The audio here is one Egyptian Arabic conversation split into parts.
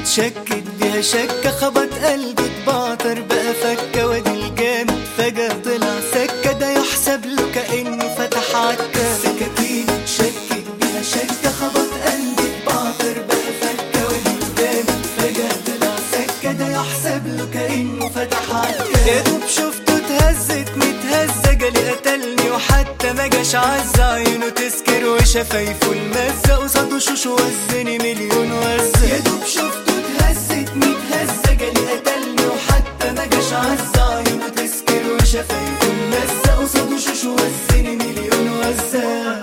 اتشكت بيها شكة خبط قلبي اتبعتر بقى فكة وادي الجامد فجأة طلع سكة ده يحسب له كأنه فتح عكا سكاكين اتشكت بيها شكة خبط قلبي اتبعتر بقى فكة وادي الجامد فجأة طلع سكة ده يحسب له كأنه فتح عكا يا دوب شفته اتهزت متهزة جالي قتلني وحتى ما جاش عز عينه تسكر وشفايفه المزة قصاده شوش وزني مليون وزة يا دوب شفته اتهزت متهزة جالي قتلني وحتى ما جاش عز عينه تسكر وشفايفه المزة قصاده شوش وزني مليون وزة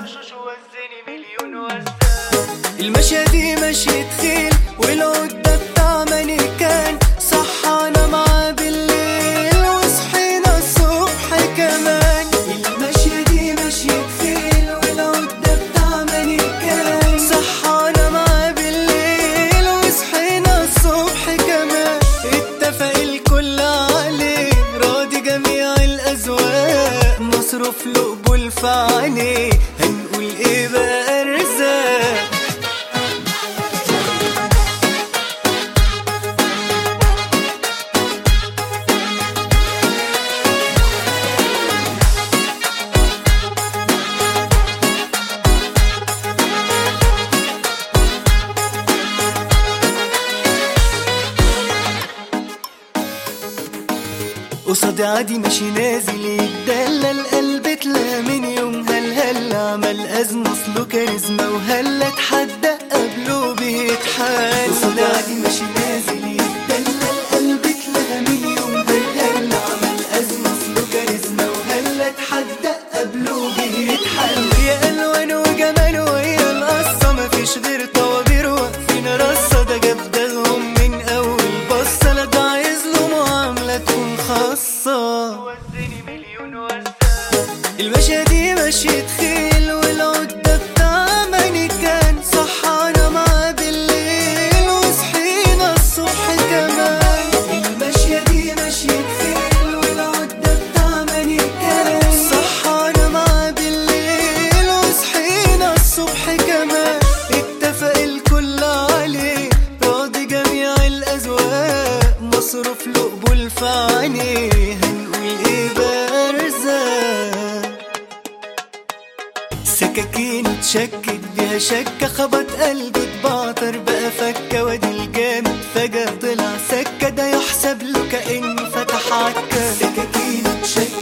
المشية دي مشية خيل والعدة بتاع مانيكان صحانا معاه بالليل وصحينا الصبح كمان المشية دي مشية خيل والعدة بتاع مانيكان صحانا معاه بالليل وصحينا الصبح كمان اتفق الكل عليه راضي جميع الأذواق مصروف له قبول في عينيه هنقول ايه بقى ارزاق قصادي عادي ماشي نازل يتدلى القلب اتلى من يوم هل عمل أزمة أصله كاريزما وهلا اتحدى قبله بيتحل قصادي عادي ماشي نازل يتدلى القلب اتلى من يوم هل عمل أزمة أصله كاريزما وهلا اتحدى قبله بيتحل يا ألوان وجمال وهي القصة مفيش غير طوابير واقفين رصة ده جاب دغهم من أول بصة لا ده عايز له معاملة تكون خاصة المشية دي مشية خيل والعدة بتاع مانيكان صحانا معاه بالليل وصحينا الصبح كمان المشية دي مشية خيل والعدة بتاع مانيكان صحانا معاه بالليل وصحينا الصبح كمان اتفق الكل عليه راضي جميع الأذواق مصروف له قبول في عينيه هنقول ايه بقى ارزاق سكاكين اتشكت بيها شكة خبط قلبي اتبعتر بقى فكة وادي الجامد فجأة طلع سكة ده يحسب له كأنه فتح عكا سكاكين اتشكت